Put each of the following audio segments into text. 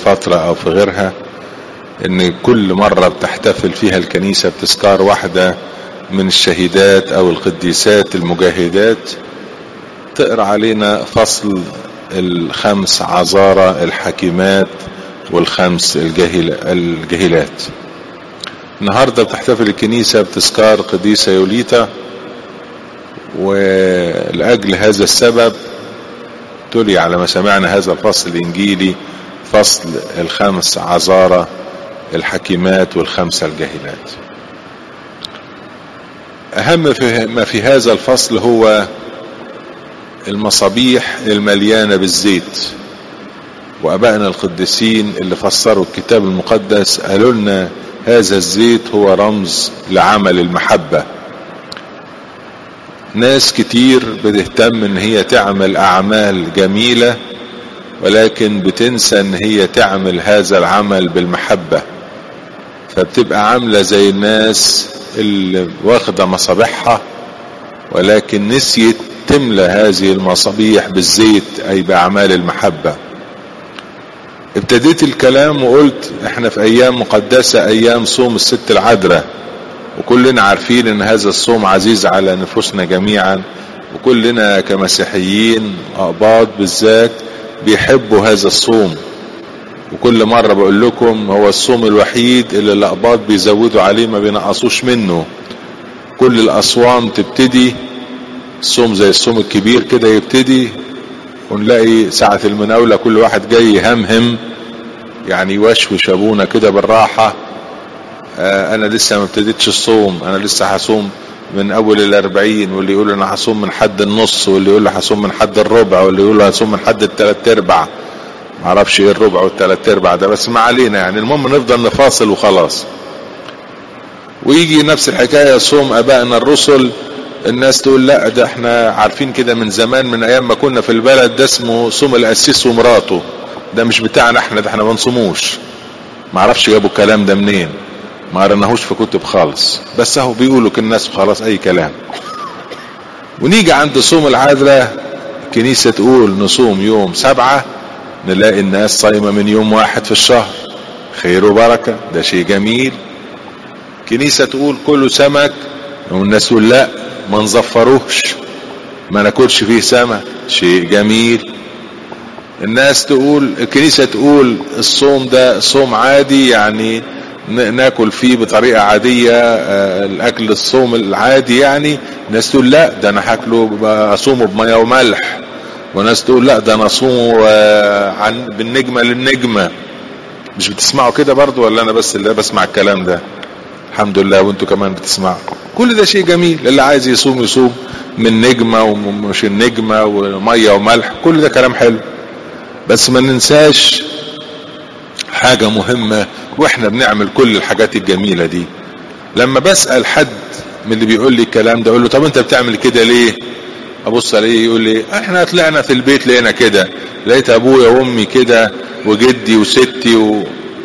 فترة او في غيرها ان كل مرة بتحتفل فيها الكنيسة بتذكار واحدة من الشهيدات او القديسات المجاهدات تقرا علينا فصل الخمس عذارى الحكيمات والخمس الجاهل الجاهلات النهارده بتحتفل الكنيسة بتذكار قديسة يوليتا ولأجل هذا السبب تلي على ما سمعنا هذا الفصل الإنجيلي فصل الخمس عذارى الحكيمات والخمسة الجاهلات أهم ما في هذا الفصل هو المصابيح المليانة بالزيت وأبائنا القديسين اللي فسروا الكتاب المقدس قالوا لنا هذا الزيت هو رمز لعمل المحبة ناس كتير بتهتم ان هي تعمل اعمال جميلة ولكن بتنسى ان هي تعمل هذا العمل بالمحبة فبتبقى عاملة زي الناس اللي واخدة مصابيحها ولكن نسيت تملى هذه المصابيح بالزيت اي باعمال المحبة ابتديت الكلام وقلت احنا في ايام مقدسة ايام صوم الست العذراء وكلنا عارفين ان هذا الصوم عزيز على نفوسنا جميعا وكلنا كمسيحيين اقباط بالذات بيحبوا هذا الصوم وكل مرة بقول لكم هو الصوم الوحيد اللي الاقباط بيزودوا عليه ما بينقصوش منه كل الاصوام تبتدي الصوم زي الصوم الكبير كده يبتدي ونلاقي ساعة المناولة كل واحد جاي يهمهم يعني يوشوش ابونا كده بالراحة آه انا لسه ما ابتديتش الصوم انا لسه هصوم من اول الاربعين واللي يقول انا هصوم من حد النص واللي يقول هصوم من حد الربع واللي يقول هصوم من حد التلات ارباع معرفش ايه الربع والتلات ارباع ده بس ما علينا يعني المهم نفضل نفاصل وخلاص ويجي نفس الحكاية صوم ابائنا الرسل الناس تقول لا ده احنا عارفين كده من زمان من ايام ما كنا في البلد ده اسمه صوم القسيس ومراته ده مش بتاعنا احنا ده احنا ما نصوموش معرفش جابوا الكلام ده منين ما قرناهوش في كتب خالص بس اهو بيقولوا كل الناس خلاص اي كلام ونيجي عند صوم العذراء الكنيسة تقول نصوم يوم سبعة نلاقي الناس صايمة من يوم واحد في الشهر خير وبركة ده شيء جميل كنيسة تقول كله سمك والناس تقول لا ما نزفروش ما ناكلش فيه سمك شيء جميل الناس تقول الكنيسة تقول الصوم ده صوم عادي يعني ناكل فيه بطريقة عادية الاكل الصوم العادي يعني ناس تقول لا ده انا هاكله اصومه بمية وملح وناس تقول لا ده انا اصومه عن بالنجمة للنجمة مش بتسمعوا كده برضو ولا انا بس اللي بسمع الكلام ده الحمد لله وانتوا كمان بتسمعوا كل ده شيء جميل اللي عايز يصوم يصوم من نجمة ومش النجمة ومية وملح كل ده كلام حلو بس ما ننساش حاجة مهمة واحنا بنعمل كل الحاجات الجميلة دي لما بسأل حد من اللي بيقول لي الكلام ده اقول له طب انت بتعمل كده ليه ابص عليه يقول لي احنا طلعنا في البيت لقينا كده لقيت ابويا وامي كده وجدي وستي و...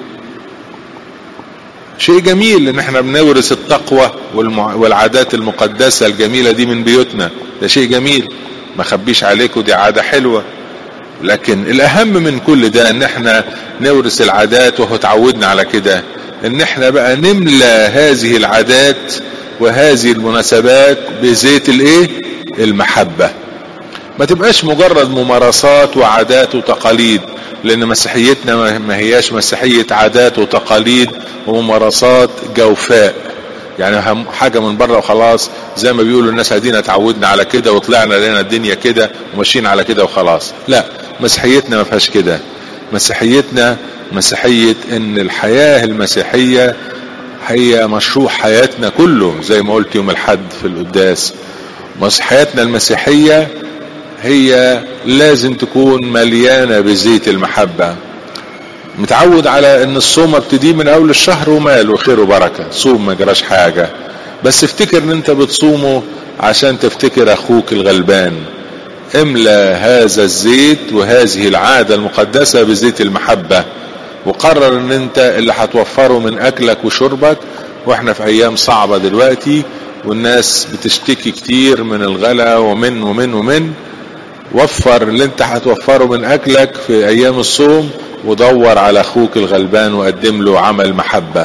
شيء جميل ان احنا بنورث التقوى والمع... والعادات المقدسة الجميلة دي من بيوتنا ده شيء جميل ما خبيش عليكم دي عادة حلوة لكن الاهم من كل ده ان احنا نورث العادات وهو تعودنا على كده ان احنا بقى نملى هذه العادات وهذه المناسبات بزيت الايه المحبة ما تبقاش مجرد ممارسات وعادات وتقاليد لان مسيحيتنا ما هياش مسيحية عادات وتقاليد وممارسات جوفاء يعني حاجة من بره وخلاص زي ما بيقولوا الناس هدينا اتعودنا على كده وطلعنا لنا الدنيا كده وماشيين على كده وخلاص لا مسيحيتنا ما فيهاش كده مسيحيتنا مسيحية ان الحياة المسيحية هي مشروع حياتنا كله زي ما قلت يوم الحد في القداس حياتنا المسيحية هي لازم تكون مليانة بزيت المحبة متعود على ان الصوم ابتدي من اول الشهر ومال وخير وبركة صوم ما جراش حاجة بس افتكر ان انت بتصومه عشان تفتكر اخوك الغلبان املى هذا الزيت وهذه العادة المقدسة بزيت المحبة وقرر ان انت اللي هتوفره من اكلك وشربك واحنا في ايام صعبة دلوقتي والناس بتشتكي كتير من الغلا ومن ومن ومن وفر اللي انت هتوفره من اكلك في ايام الصوم ودور على اخوك الغلبان وقدم له عمل محبة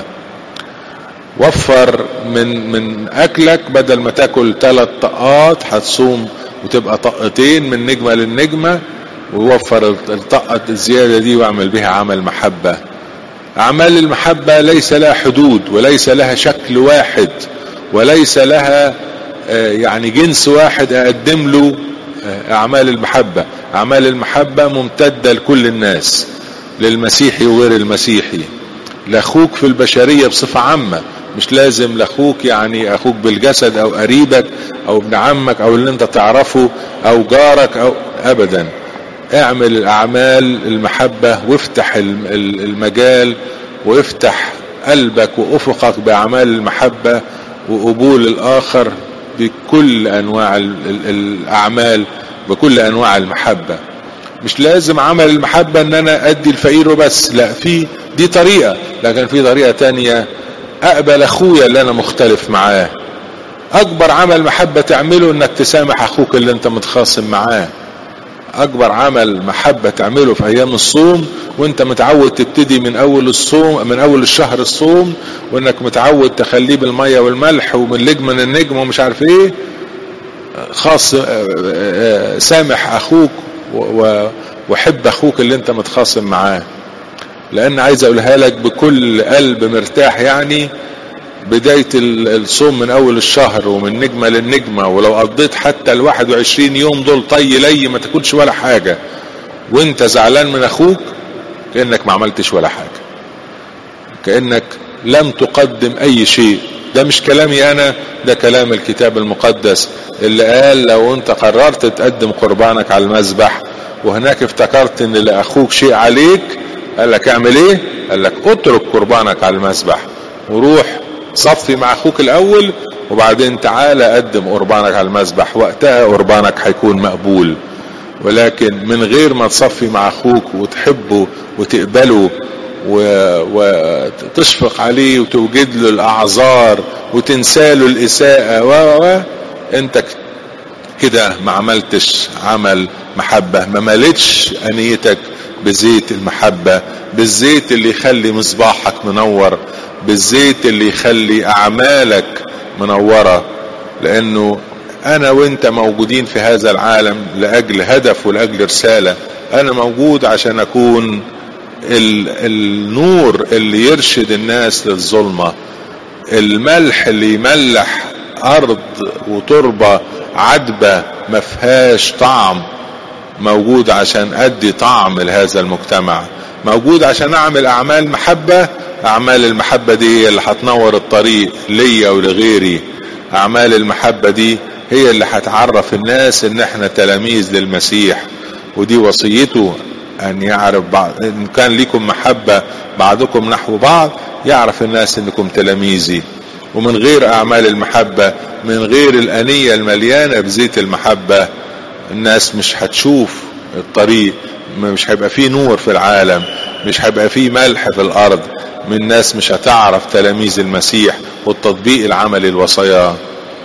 وفر من من اكلك بدل ما تاكل ثلاث طقات هتصوم وتبقى طقتين من نجمة للنجمة ووفر الطقة الزيادة دي واعمل بها عمل محبة اعمال المحبة ليس لها حدود وليس لها شكل واحد وليس لها يعني جنس واحد اقدم له اعمال المحبة اعمال المحبة ممتدة لكل الناس للمسيحي وغير المسيحي لاخوك في البشرية بصفة عامة مش لازم لاخوك يعني اخوك بالجسد او قريبك او ابن عمك او اللي انت تعرفه او جارك او ابدا اعمل الاعمال المحبة وافتح المجال وافتح قلبك وافقك باعمال المحبة وقبول الاخر بكل انواع الاعمال بكل انواع المحبة مش لازم عمل المحبة ان انا ادي الفقير وبس لا في دي طريقة لكن في طريقة تانية اقبل اخويا اللي انا مختلف معاه اكبر عمل محبة تعمله انك تسامح اخوك اللي انت متخاصم معاه اكبر عمل محبة تعمله في ايام الصوم وانت متعود تبتدي من اول الصوم من اول الشهر الصوم وانك متعود تخليه بالمية والملح ومن لجمة للنجم ومش عارف ايه خاص سامح اخوك وحب اخوك اللي انت متخاصم معاه لان عايز اقولها لك بكل قلب مرتاح يعني بداية الصوم من اول الشهر ومن نجمة للنجمة ولو قضيت حتى ال 21 يوم دول طي لي ما تاكلش ولا حاجة وانت زعلان من اخوك كأنك ما عملتش ولا حاجة كأنك لم تقدم اي شيء ده مش كلامي انا ده كلام الكتاب المقدس اللي قال لو انت قررت تقدم قربانك على المذبح وهناك افتكرت ان لاخوك شيء عليك قال لك اعمل ايه قال لك اترك قربانك على المذبح وروح صفي مع اخوك الاول وبعدين تعالى قدم قربانك على المذبح وقتها قربانك هيكون مقبول ولكن من غير ما تصفي مع اخوك وتحبه وتقبله وتشفق عليه وتوجد له الاعذار وتنسى له الاساءة و و انت كده ما عملتش عمل محبة ما ملتش انيتك بزيت المحبة بالزيت اللي يخلي مصباحك منور بالزيت اللي يخلي اعمالك منورة لانه انا وانت موجودين في هذا العالم لاجل هدف ولاجل رسالة انا موجود عشان اكون النور اللي يرشد الناس للظلمة الملح اللي يملح ارض وتربة عدبة مفهاش طعم موجود عشان ادي طعم لهذا المجتمع موجود عشان اعمل اعمال محبة اعمال المحبة دي هي اللي هتنور الطريق ليا ولغيري اعمال المحبة دي هي اللي هتعرف الناس ان احنا تلاميذ للمسيح ودي وصيته ان يعرف بعض ان كان لكم محبة بعضكم نحو بعض يعرف الناس انكم تلاميذي ومن غير اعمال المحبة من غير الانية المليانة بزيت المحبة الناس مش هتشوف الطريق مش هيبقى فيه نور في العالم مش هيبقى فيه ملح في الارض من الناس مش هتعرف تلاميذ المسيح والتطبيق العملي الوصايا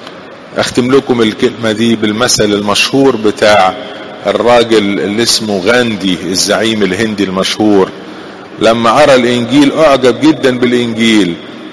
اختم لكم الكلمة دي بالمثل المشهور بتاع الراجل اللي اسمه غاندي الزعيم الهندي المشهور لما ارى الانجيل اعجب جدا بالانجيل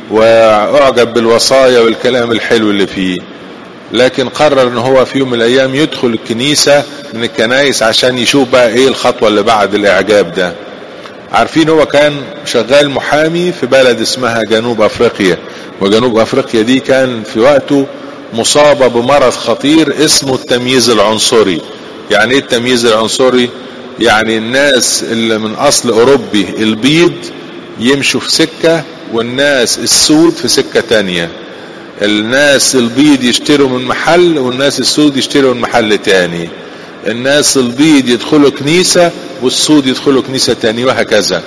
واعجب بالوصايا والكلام الحلو اللي فيه لكن قرر ان هو في يوم من الايام يدخل الكنيسة من الكنايس عشان يشوف بقى ايه الخطوة اللي بعد الاعجاب ده عارفين هو كان شغال محامي في بلد اسمها جنوب افريقيا وجنوب افريقيا دي كان في وقته مصابة بمرض خطير اسمه التمييز العنصري يعني ايه التمييز العنصري يعني الناس اللي من اصل اوروبي البيض يمشوا في سكة والناس السود في سكة تانية الناس البيض يشتروا من محل والناس السود يشتروا من محل تاني الناس البيض يدخلوا كنيسة والسود يدخلوا كنيسة تاني وهكذا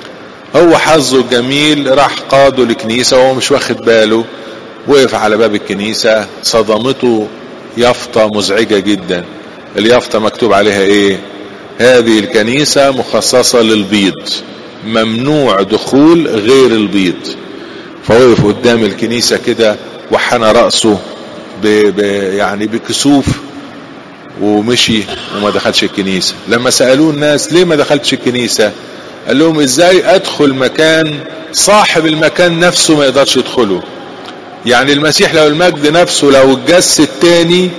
هو حظه جميل راح قاده لكنيسة وهو مش واخد باله وقف على باب الكنيسة صدمته يافطة مزعجة جدا اليافطة مكتوب عليها ايه هذه الكنيسة مخصصة للبيض ممنوع دخول غير البيض فوقف قدام الكنيسة كده وحنى رأسه ب ب يعني بكسوف ومشي وما دخلش الكنيسة لما سألوه الناس ليه ما دخلتش الكنيسة قال لهم ازاي ادخل مكان صاحب المكان نفسه ما يقدرش يدخله يعني المسيح لو المجد نفسه لو اتجسد تاني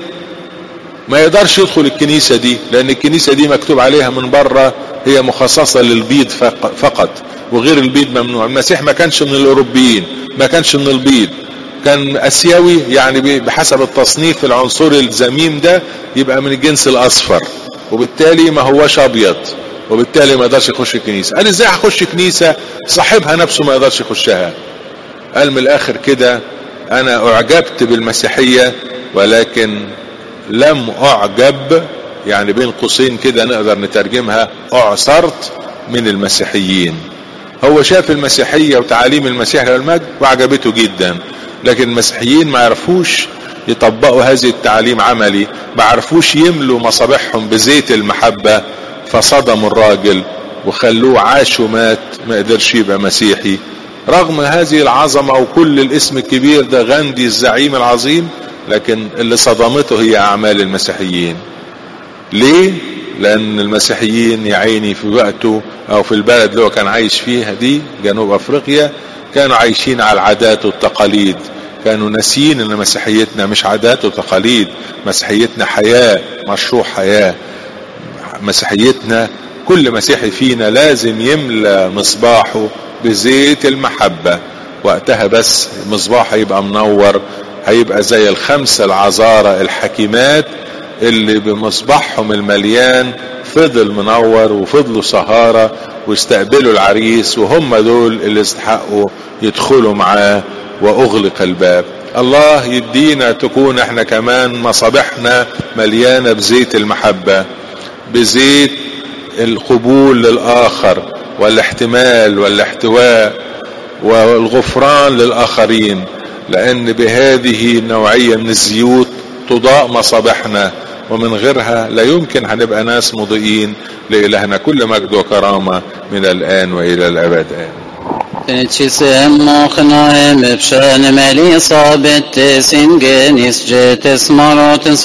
ما يقدرش يدخل الكنيسة دي لان الكنيسة دي مكتوب عليها من بره هي مخصصة للبيض فقط وغير البيض ممنوع المسيح ما كانش من الاوروبيين ما كانش من البيض كان اسيوي يعني بحسب التصنيف العنصري الزميم ده يبقى من الجنس الاصفر وبالتالي ما هوش ابيض وبالتالي ما يقدرش يخش الكنيسة قال ازاي هخش كنيسة صاحبها نفسه ما يقدرش يخشها قال من الاخر كده انا اعجبت بالمسيحية ولكن لم اعجب يعني بين قوسين كده نقدر نترجمها اعصرت من المسيحيين هو شاف المسيحية وتعاليم المسيح للمجد وعجبته جدا لكن المسيحيين ما عرفوش يطبقوا هذه التعاليم عملي ما عرفوش يملوا مصابيحهم بزيت المحبة فصدموا الراجل وخلوه عاش ومات ما قدرش يبقى مسيحي رغم هذه العظمة وكل الاسم الكبير ده غاندي الزعيم العظيم لكن اللي صدمته هي اعمال المسيحيين ليه لان المسيحيين يا عيني في وقته او في البلد اللي هو كان عايش فيها دي جنوب افريقيا كانوا عايشين على العادات والتقاليد كانوا ناسيين ان مسيحيتنا مش عادات وتقاليد مسيحيتنا حياة مشروع حياة مسيحيتنا كل مسيحي فينا لازم يملى مصباحه بزيت المحبة وقتها بس المصباح هيبقى منور هيبقى زي الخمسة العذارى الحكيمات اللي بمصباحهم المليان فضل منور وفضلوا سهارة واستقبلوا العريس وهم دول اللي استحقوا يدخلوا معاه واغلق الباب الله يدينا تكون احنا كمان مصابيحنا مليانة بزيت المحبة بزيت القبول للآخر والاحتمال والاحتواء والغفران للآخرين لأن بهذه النوعية من الزيوت تضاء مصابيحنا ومن غيرها لا يمكن هنبقى ناس مضيئين لإلهنا كل مجد وكرامة من الآن وإلى الأبد آمين Çisem mokhnaem pshan meli sabet singen isjet smarot